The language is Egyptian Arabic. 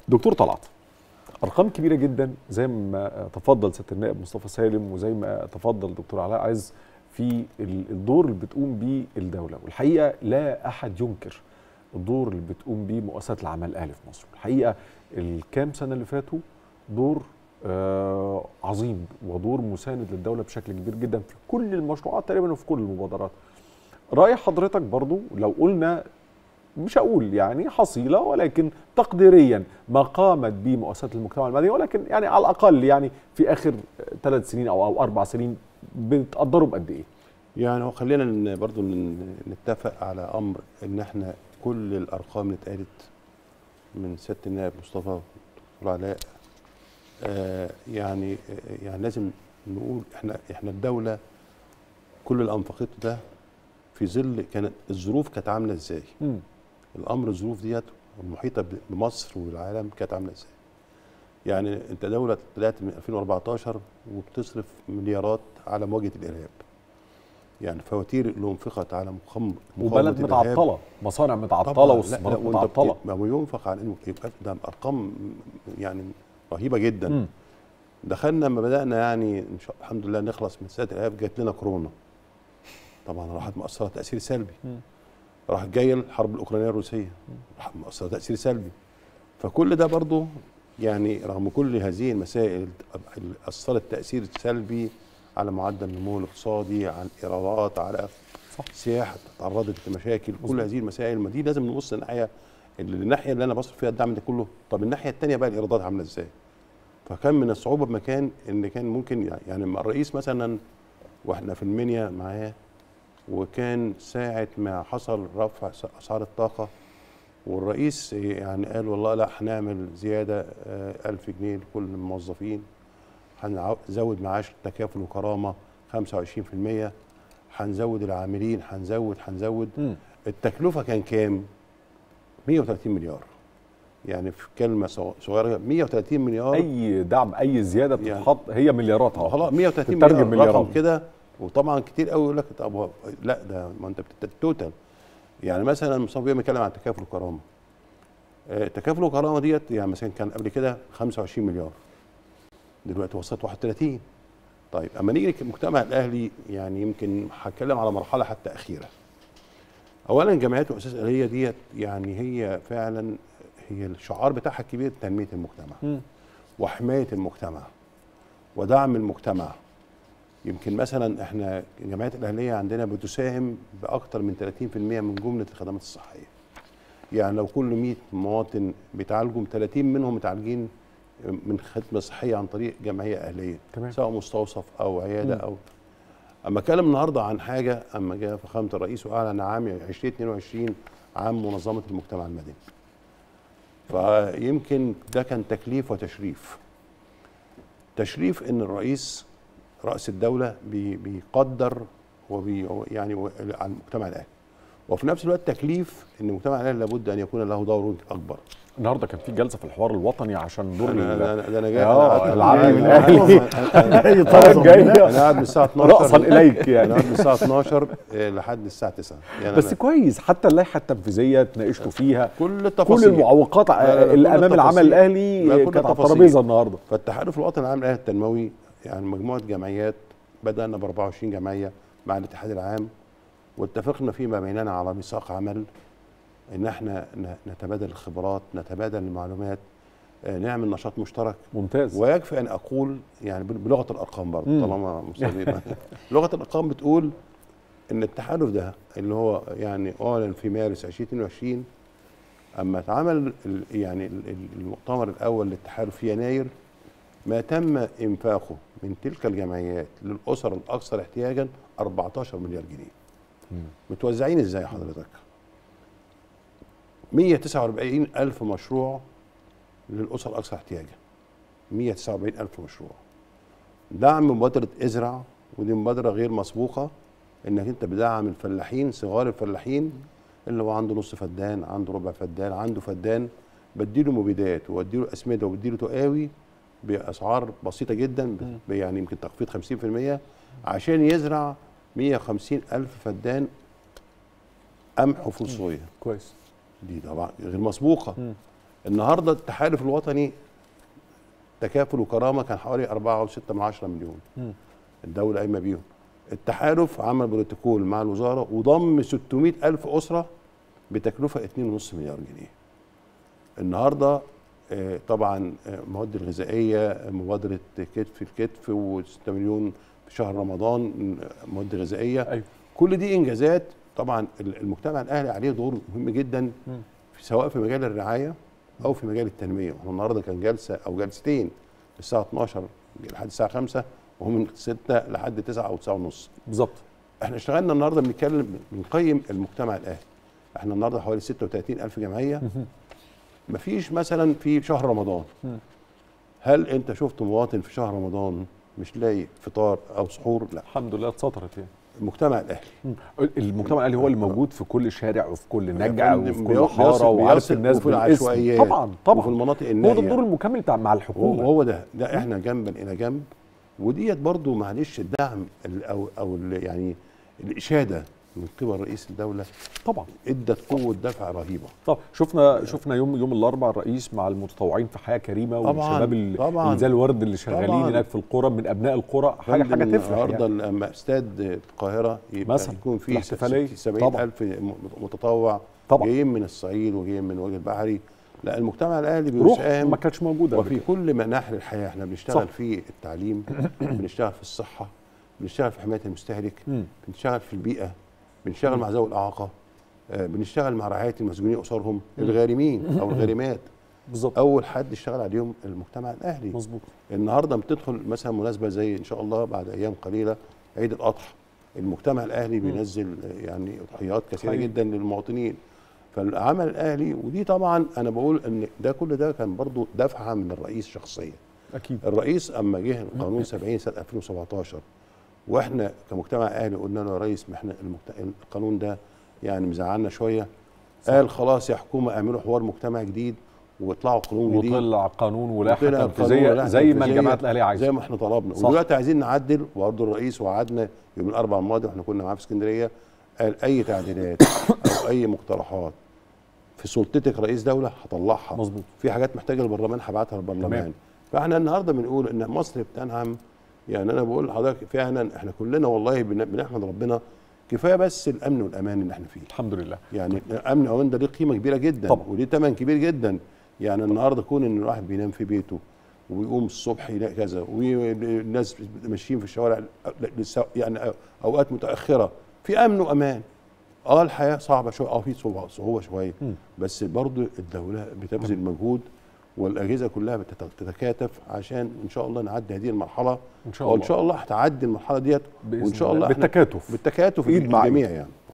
دكتور طلعت ارقام كبيره جدا زي ما تفضل سياده النائب مصطفى سالم وزي ما تفضل دكتور علاء عز في الدور اللي بتقوم بيه الدوله والحقيقه لا احد ينكر الدور اللي بتقوم بيه مؤسسات العمل الاهلي في مصر الحقيقه الكام سنه اللي فاتوا دور آه عظيم ودور مساند للدوله بشكل كبير جدا في كل المشروعات تقريبا وفي كل المبادرات راي حضرتك برضو لو قلنا مش هقول يعني حصيله ولكن تقديريا ما قامت به مؤسسات المجتمع المدني ولكن يعني على الاقل يعني في اخر ثلاث سنين او او اربع سنين بتقدروا بقد ايه؟ يعني خلينا برضو نتفق على امر ان احنا كل الارقام اللي اتقالت من سياده النائب مصطفى دكتور علاء آه يعني يعني لازم نقول احنا احنا الدوله كل اللي انفقته ده في ظل كانت الظروف كانت عامله ازاي؟ م. الامر الظروف ديت المحيطه بمصر والعالم كانت عامله ازاي؟ يعني انت دوله طلعت من 2014 وبتصرف مليارات على مواجهه الارهاب. يعني فواتير اللي انفقت على مقام وبلد متعطله مصانع متعطله واستثمارات متعطله ما هو ينفق على انه يبقى ده ارقام يعني رهيبه جدا م. دخلنا لما بدانا يعني ان شاء الحمد لله نخلص من سنه الارهاب جات لنا كورونا طبعا راحت مؤثره تاثير سلبي م. راح جايه الحرب الاوكرانيه الروسيه راح مؤثره تاثير سلبي فكل ده برضه يعني رغم كل هذه المسائل اثرت تاثير سلبي على معدل النمو الاقتصادي على الايرادات على صح. سياحه تعرضت لمشاكل كل هذه المسائل ما دي لازم نبص الناحيه الناحيه اللي انا بصرف فيها الدعم ده كله طب الناحيه الثانيه بقى الايرادات عامله ازاي فكان من الصعوبه بمكان ان كان ممكن يعني الرئيس مثلا واحنا في المنيا معاه وكان ساعه ما حصل رفع اسعار الطاقه والرئيس يعني قال والله لا هنعمل زياده 1000 جنيه لكل الموظفين هنزود معاش تكافل وكرامه 25% هنزود العاملين هنزود هنزود التكلفه كان كام؟ 130 مليار يعني في كلمه صغيره 130 مليار اي دعم اي زياده بتتحط يعني هي مليارات خلاص 130 مليار مليارات. رقم كده وطبعا كتير قوي يقول لك طب لا ده ما انت التوتال يعني مثلا مصطفى بيتكلم عن تكافل وكرامه آه تكافل وكرامه ديت يعني مثلا كان قبل كده 25 مليار دلوقتي وصلت 31 طيب اما نيجي المجتمع الاهلي يعني يمكن هتكلم على مرحله حتى اخيره اولا جمعيات المؤسسات الاهليه ديت يعني هي فعلا هي الشعار بتاعها الكبير تنميه المجتمع م. وحمايه المجتمع ودعم المجتمع يمكن مثلا احنا الجمعيات الاهليه عندنا بتساهم باكثر من 30% من جمله الخدمات الصحيه يعني لو كل 100 مواطن بيتعالجوا 30 منهم متعالجين من خدمه صحيه عن طريق جمعيه اهليه تمام. سواء مستوصف او عياده م. او اما اتكلم النهارده عن حاجه اما جاء فخامه الرئيس واعلن عام 2022 عام منظمه المجتمع المدني فيمكن ده كان تكليف وتشريف تشريف ان الرئيس راس الدوله بي بيقدر وبي يعني على المجتمع الاهلي وفي نفس الوقت تكليف ان المجتمع الاهلي لابد ان يكون له دور اكبر النهارده كان في جلسه في الحوار الوطني عشان دور انا انا انا جاي اه العالم الاهلي جاي طبعا جاي انا قاعد من الساعه 12 راسا اليك يعني انا قاعد من الساعه 12 لحد الساعه 9 يعني بس كويس حتى اللائحه التنفيذيه اتناقشتوا فيها كل التفاصيل كل المعوقات اللي امام العمل الاهلي كانت على الترابيزه النهارده فالتحالف الوطني العام الاهلي التنموي يعني مجموعه جمعيات بدانا ب 24 جمعيه مع الاتحاد العام واتفقنا فيما بيننا على ميثاق عمل ان احنا نتبادل الخبرات نتبادل المعلومات نعمل نشاط مشترك ممتاز ويكفي ان اقول يعني بلغه الارقام برضه طالما مستضيف لغه الارقام بتقول ان التحالف ده اللي هو يعني اعلن في مارس 2022 اما اتعمل يعني المؤتمر الاول للتحالف في يناير ما تم انفاقه من تلك الجمعيات للاسر الاكثر احتياجا 14 مليار جنيه متوزعين ازاي حضرتك 149 ألف مشروع للأسر الأكثر احتياجا 149 ألف مشروع دعم مبادرة ازرع ودي مبادرة غير مسبوقة انك انت بدعم الفلاحين صغار الفلاحين اللي هو عنده نص فدان عنده ربع فدان عنده فدان بديله مبيدات وبديله اسمده وبديله تقاوي باسعار بسيطه جدا يعني يمكن تخفيض 50% عشان يزرع 150 الف فدان قمح وفول صويا كويس دي طبعا غير مسبوقه م. النهارده التحالف الوطني تكافل وكرامه كان حوالي 4.6 من عشرة مليون مم. الدوله قايمه بيهم التحالف عمل بروتوكول مع الوزاره وضم 600 الف اسره بتكلفه 2.5 مليار جنيه النهارده آه، طبعا آه، المواد الغذائيه آه، مبادره كتف الكتف و6 مليون في شهر رمضان آه، مواد غذائيه ايوه كل دي انجازات طبعا ال- المجتمع الاهلي عليه دور مهم جدا مم. في- سواء في مجال الرعايه او في مجال التنميه احنا النهارده كان جلسه او جلستين الساعه 12 لحد الساعه 5 وهم من 6 لحد 9 او 9 ونص بالظبط احنا اشتغلنا النهارده بنتكلم بنقيم المجتمع الاهلي احنا النهارده حوالي 36 الف جمعيه مهم. مفيش مثلا في شهر رمضان مم. هل انت شفت مواطن في شهر رمضان مش لاقي فطار او سحور لا الحمد لله اتسطرت يعني المجتمع الاهلي مم. المجتمع الاهلي هو اللي موجود في كل شارع وفي كل نجع يا فندم وفي كل بيصل- حاره وعارف بيصل الناس وفي بالاسم العشوائيات طبعا وفي طبعا المناطق هو النائيه ده الدور المكمل بتاع مع الحكومه وهو ده ده احنا جنبا الى جنب وديت برضو معلش الدعم ال- او او ال- يعني الاشاده من قبل رئيس الدوله طبعا ادت قوه دفع رهيبه طب شفنا شفنا يوم يوم الاربعاء الرئيس مع المتطوعين في حياه كريمه طبعاً، والشباب ال- طبعاً. اللي زي الورد اللي شغالين طبعاً. هناك في القرى من ابناء القرى حاجه حاجه فندم تفرح النهارده يعني. لما استاد القاهره يبقى مثلاً، يكون فيه الاحتفالية. 70 طبعاً. الف متطوع طبعا جايين من الصعيد وجايين من الوجه البحري لا المجتمع الاهلي روح بيساهم ما كانتش موجوده قبل وفي كده. كل مناحي الحياه احنا بنشتغل صح. في التعليم بنشتغل في الصحه بنشتغل في حمايه المستهلك مم. بنشتغل في البيئه بنشتغل مع ذوي الاعاقه آه، بنشتغل مع رعايه المسجونين اسرهم الغارمين او الغارمات بالظبط اول حد اشتغل عليهم المجتمع الاهلي مظبوط النهارده بتدخل مثلا مناسبه زي ان شاء الله بعد ايام قليله عيد الاضحى المجتمع الاهلي بينزل آه، يعني تضحيات كثيره حقيقي. جدا للمواطنين فالعمل الاهلي ودي طبعا انا بقول ان ده كل ده كان برضو دفعه من الرئيس شخصيا اكيد الرئيس اما جه القانون 70 سنه 2017 واحنا كمجتمع اهلي قلنا له يا ريس ما احنا المجت... القانون ده يعني مزعلنا شويه قال خلاص يا حكومه اعملوا حوار مجتمع جديد واطلعوا قانون جديد وطلع قانون ولائحه وطلع قانون تنفيذيه ولائحة زي ما تنفيذية الجامعات الاهليه عايزه زي ما احنا طلبنا صح. ودلوقتي عايزين نعدل وبرضه الرئيس وعدنا يوم الاربعاء الماضي واحنا كنا معاه في اسكندريه قال اي تعديلات او اي مقترحات في سلطتك رئيس دوله هطلعها مظبوط في حاجات محتاجه البرلمان هبعتها للبرلمان تمام. فاحنا النهارده بنقول ان مصر بتنعم يعني انا بقول لحضرتك فعلا احنا كلنا والله بن- بنحمد ربنا كفايه بس الامن والامان اللي احنا فيه الحمد لله يعني امن وامان ده ليه قيمه كبيره جدا طبعا. وليه ثمن كبير جدا يعني النهارده كون ان الواحد بينام في بيته ويقوم الصبح يلاقي كذا والناس ماشيين في الشوارع للس- يعني اوقات متاخره في امن وامان اه الحياه صعبه شويه اه في صعوبه صعوبه شويه مم. بس برضو الدوله بتبذل مجهود والاجهزه كلها بتت- بتتكاتف عشان ان شاء الله نعدي هذه المرحله ان شاء الله وان شاء الله هتعدي المرحله ديت بإذن وان شاء الله. الله إحنا بالتكاتف بالتكاتف إيد مع إيد. الجميع يعني